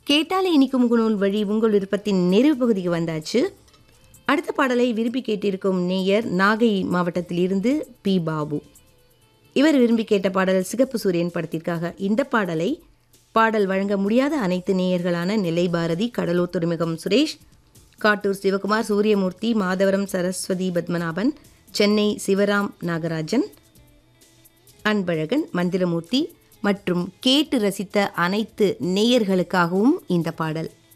கேட்டாலே இனிக்கும் முகநூல் வழி உங்கள் விருப்பத்தின் நிறைவு பகுதிக்கு வந்தாச்சு அடுத்த பாடலை விரும்பி கேட்டிருக்கும் நேயர் நாகை மாவட்டத்திலிருந்து பி பாபு இவர் விரும்பி கேட்ட பாடல் சிகப்பு சூரியன் படத்திற்காக இந்த பாடலை பாடல் வழங்க முடியாத அனைத்து நேயர்களான நெல்லை பாரதி கடலூர் துறைமுகம் சுரேஷ் காட்டூர் சிவகுமார் சூரியமூர்த்தி மாதவரம் சரஸ்வதி பத்மநாபன் சென்னை சிவராம் நாகராஜன் அன்பழகன் மந்திரமூர்த்தி மற்றும் கேட்டு ரசித்த அனைத்து நேயர்களுக்காகவும் இந்த பாடல்